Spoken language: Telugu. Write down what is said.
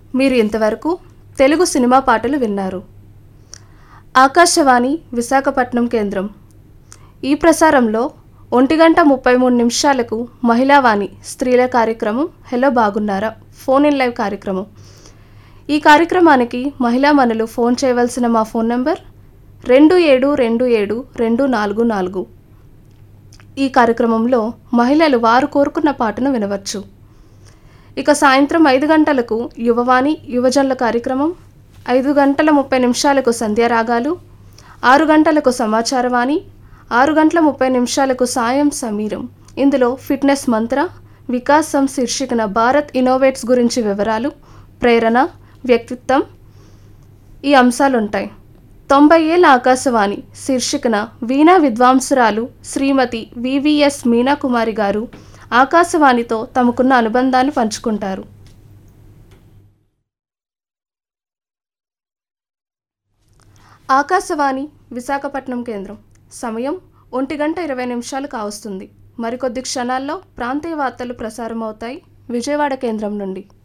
మీరు ఇంతవరకు తెలుగు సినిమా పాటలు విన్నారు ఆకాశవాణి విశాఖపట్నం కేంద్రం ఈ ప్రసారంలో ఒంటి గంట ముప్పై మూడు నిమిషాలకు మహిళావాణి స్త్రీల కార్యక్రమం హలో బాగున్నారా ఫోన్ ఇన్ లైవ్ కార్యక్రమం ఈ కార్యక్రమానికి మహిళా మనులు ఫోన్ చేయవలసిన మా ఫోన్ నంబర్ రెండు ఏడు రెండు ఏడు రెండు నాలుగు నాలుగు ఈ కార్యక్రమంలో మహిళలు వారు కోరుకున్న పాటను వినవచ్చు ఇక సాయంత్రం ఐదు గంటలకు యువవాణి యువజనుల కార్యక్రమం ఐదు గంటల ముప్పై నిమిషాలకు సంధ్యారాగాలు ఆరు గంటలకు సమాచారవాణి ఆరు గంటల ముప్పై నిమిషాలకు సాయం సమీరం ఇందులో ఫిట్నెస్ మంత్ర వికాసం శీర్షికన భారత్ ఇన్నోవేట్స్ గురించి వివరాలు ప్రేరణ వ్యక్తిత్వం ఈ అంశాలుంటాయి తొంభై ఏళ్ళ ఆకాశవాణి శీర్షికన వీణా విద్వాంసురాలు శ్రీమతి వివిఎస్ మీనాకుమారి గారు ఆకాశవాణితో తమకున్న అనుబంధాన్ని పంచుకుంటారు ఆకాశవాణి విశాఖపట్నం కేంద్రం సమయం ఒంటి గంట ఇరవై నిమిషాలు కావస్తుంది మరికొద్ది క్షణాల్లో ప్రాంతీయ వార్తలు ప్రసారం అవుతాయి విజయవాడ కేంద్రం నుండి